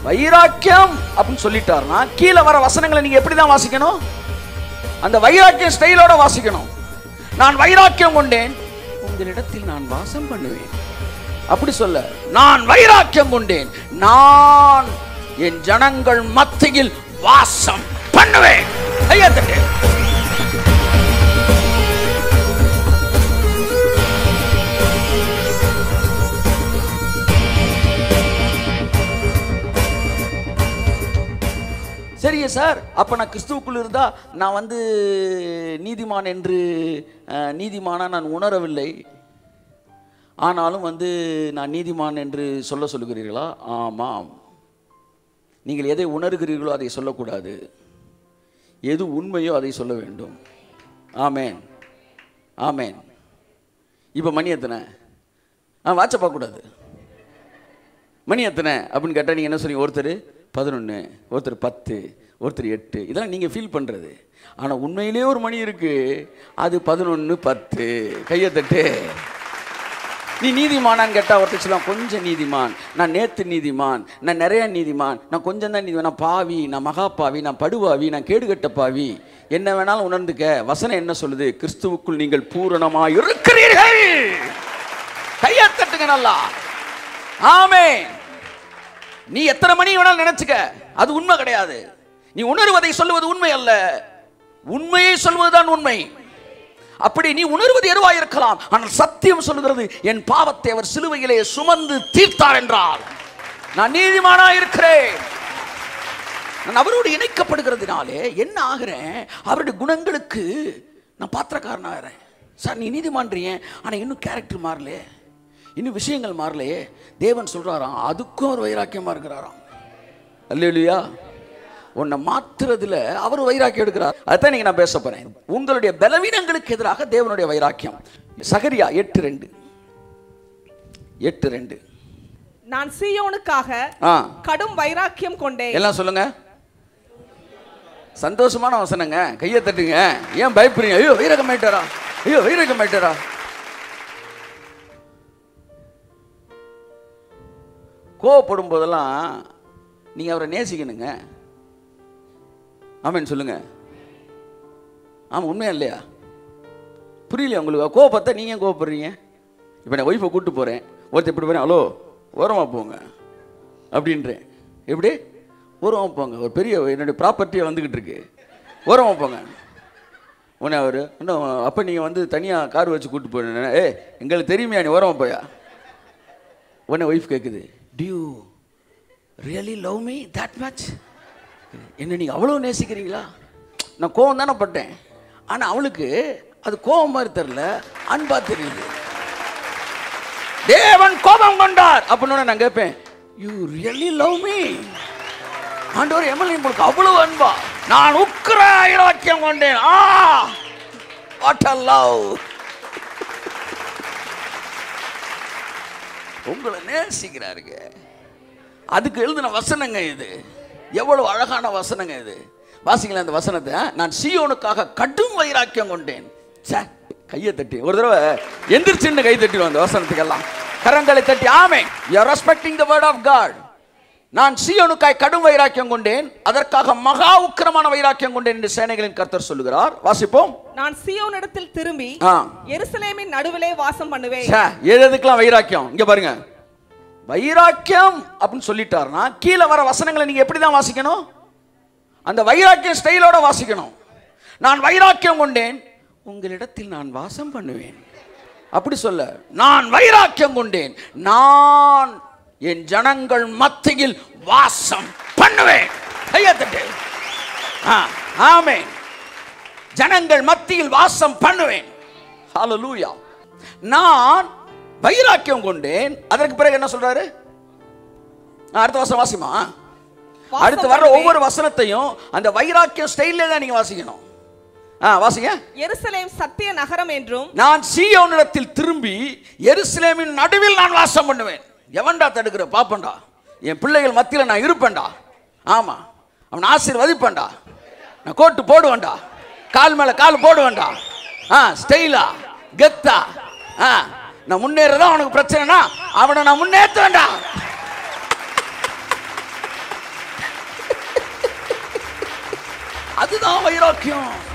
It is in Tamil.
வைராக்கியம் அப்படின்னு சொல்லிட்டாருன்னா கீழே வர வசனங்களை நீங்க எப்படி தான் வாசிக்கணும் அந்த வைராக்கியம் ஸ்டைலோட வாசிக்கணும் நான் வைராக்கியம் கொண்டேன் உங்களிடத்தில் நான் வாசம் பண்ணுவேன் அப்படி சொல்ல நான் வைராக்கியம் கொண்டேன் நான் என் ஜனங்கள் மத்தியில் வாசம் பண்ணுவேன் ஐயா தட்டு சரிங்க சார் அப்போ நான் கிறிஸ்துவுக்குள் இருந்தா நான் வந்து நீதிமான் என்று அஹ், நீதிமானா நான் உணரவில்லை ஆனாலும் வந்து நான் நீதிமான் என்று சொல்ல சொல்லுகிறீர்களா ஆமாம் நீங்கள் எதை உணர்கிறீர்களோ அதை சொல்லக்கூடாது எது உண்மையோ அதை சொல்ல வேண்டும் ஆமேன் ஆமேன் இப்போ மணி எத்தனை ஆ வாட்ச பார்க்கக்கூடாது மணி எத்தனை அப்படின்னு கேட்டால் நீங்கள் என்ன சொன்னீங்க ஒருத்தர் பதினொன்று ஒருத்தர் பத்து ஒருத்தர் எட்டு இதெல்லாம் நீங்கள் ஃபீல் பண்ணுறது ஆனால் உண்மையிலே ஒரு மணி இருக்குது அது பதினொன்று பத்து கையை தட்டு நீ நீதிமானான்னு கேட்டால் ஒருத்தர் சொல்லலாம் கொஞ்சம் நீதிமான் நான் நேத்து நீதிமான் நான் நிறைய நீதிமான் நான் கொஞ்சம் தான் நீதிமான் நான் பாவி நான் மகா பாவி நான் படுபாவி நான் கேடுகட்ட பாவி என்ன வேணாலும் உணர்ந்துக்க வசனம் என்ன சொல்லுது கிறிஸ்துவுக்குள் நீங்கள் பூரணமாக இருக்கிறீர்கள் கையை தட்டுங்க நல்லா ஆமே நீ எத்தனை மணி வேணாலும் நினைச்சுக்க அது உண்மை கிடையாது நீ உணர்வதை சொல்லுவது உண்மை அல்ல உண்மையை சொல்வதுதான் உண்மை அப்படி நீ உணர்வது எதுவாக இருக்கலாம் ஆனால் சத்தியம் சொல்லுகிறது என் பாவத்தை அவர் சிலுவையிலே சுமந்து தீர்த்தார் என்றார் நான் நீதிமானா இருக்கிறேன் நான் அவரோடு இணைக்கப்படுகிறதுனாலே என்ன ஆகிறேன் அவருடைய குணங்களுக்கு நான் பாத்திரக்காரனாகிறேன் சார் நீ நீதிமான்றீங்க ஆனால் இன்னும் கேரக்டர் மாறலையே இன்னும் விஷயங்கள் மாறலையே தேவன் சொல்றாராம் அதுக்கும் ஒரு வைராக்கியமா இருக்கிறாராம் அல்லேலுயா உன்னை மாத்துறதுல அவர் வைராக்கியம் எடுக்கிறார் அதான் நீங்க நான் பேச போறேன் உங்களுடைய பலவீனங்களுக்கு எதிராக தேவனுடைய வைராக்கியம் சகரியா எட்டு ரெண்டு எட்டு ரெண்டு நான் சீயோனுக்காக ஆ கடும் வைராக்கியம் கொண்டேன் எல்லாம் சொல்லுங்க சந்தோஷமான வசனங்க கையை தட்டுங்க ஏன் பயப்படுறீங்க ஐயோ வைரகம் ஆயிட்டாரா ஐயோ வைரகம் ஆயிட்டாரா கோவப்படும் போதெல்லாம் நீங்க அவரை நேசிக்கணுங்க ஆமேன்னு சொல்லுங்க ஆமா உண்மையா இல்லையா புரியலையா உங்களுக்கு கோவப்பத்தா நீங்க ஏன் கோவப்படுறீங்க இப்போ நான் ஒய்ஃபை கூட்டு போறேன் ஒருத்தர் இப்படி போறேன் ஹலோ ஓரமா போங்க அப்படின்றேன் எப்படி ஓரமாக போங்க ஒரு பெரிய என்னுடைய ப்ராப்பர்ட்டியை வந்துக்கிட்டு இருக்கு ஓரமாக போங்க உடனே அவர் இன்னும் அப்போ நீங்கள் வந்து தனியாக கார் வச்சு கூப்பிட்டு போயிருந்தேன் ஏ எங்களுக்கு தெரியுமையா நீ ஓரமாக போயா உடனே ஒய்ஃப் கேட்குது do you really love me that much என்ன நீங்கள் அவ்வளோ நேசிக்கிறீங்களா நான் கோவம் தானே பட்டேன் ஆனால் அவளுக்கு அது கோவம் மாதிரி தெரில அன்பா தெரியுது தேவன் கோபம் கொண்டார் அப்படின்னு நான் கேட்பேன் யூ ரியலி லவ் மீ ஆண்டவர் எம்எல்ஏ உங்களுக்கு அவ்வளவு அன்பா நான் உக்கிர ஐராக்கியம் கொண்டேன் ஆ வாட் அ லவ் உங்களை நேசிக்கிறாருங்க அதுக்கு எழுதின வசனங்க இது எவ்வளவு அழகான வசனங்க இது வாசிங்களா அந்த வசனத்தை நான் சியோனுக்காக கடும் வைராக்கியம் கொண்டேன் ச்சே கையை தட்டி ஒரு தடவை எந்திரிச்சுன்னு கை தட்டிடுவோம் அந்த வசனத்துக்கெல்லாம் கரங்களை தட்டி ஆமே you are respecting the word of God நான் சீயோனுக்காய் கடும் வைராக்கியம் கொண்டேன் அதற்காக மகா உக்கிரமான வைராக்கியம் கொண்டேன் என்று சேனைகளின் கர்த்தர் சொல்லுகிறார் வாசிப்போம் நான் சீயோனிடத்தில் திரும்பி ஆ. எருசலேமின் நடுவிலே வாசம் பண்ணுவேன் ச்சே, எது எதுக்கெல்லாம் வைராக்கியம் இங்க பாருங்க வைராக்கியம் அப்படின்னு சொல்லிட்டாருன்னா கீழே வர வசனங்களை நீங்க எப்படி தான் வாசிக்கணும் அந்த வைராக்கியம் ஸ்டைலோட வாசிக்கணும் நான் வைராக்கியம் கொண்டேன் உங்களிடத்தில் நான் வாசம் பண்ணுவேன் அப்படி சொல்ல நான் வைராக்கியம் கொண்டேன் நான் என் ஜனங்கள் மத்தியில் வாசம் பண்ணுவேன் கையை தட்டு ஆ, ஆமென் ஜனங்கள் மத்தியில் வாசம் பண்ணுவேன் ஹalleluya நான் வைராக்கியம் கொண்டேன் அதற்கு பிறகு என்ன சொல்றாரு ஆ, அடுத்த வசனம் வாசிமா வாசம் அடுத்து வர்ற பண்ணுவேன். ஒவ்வொரு வசனத்தையும் அந்த வைராக்கியம் ஸ்டைல்ல தான் நீங்க வாசிக்கணும் ஆ வாசிங்க எருசலேம் சத்திய நகரம் என்றும் நான் சீயோனிடத்தில் திரும்பி எருசலேமின் நடுவில் நான் வாசம் பண்ணுவேன் எவன்டா தடுக்கிற பாப்பண்டா என் பிள்ளைகள் மத்தியில் நான் இருப்பேன்டா ஆமா அவன் ஆசீர்வதிப்பேன்டா நான் கோட்டு போடுவேன்டா கால் மேல கால் போடுவேன்டா ஆ ஸ்டைலா கெத்தா ஆ நான் முன்னேறதான் அவனுக்கு பிரச்சனைனா அவனை நான் முன்னேற்றுவேன்டா அதுதான் வைராக்கியம்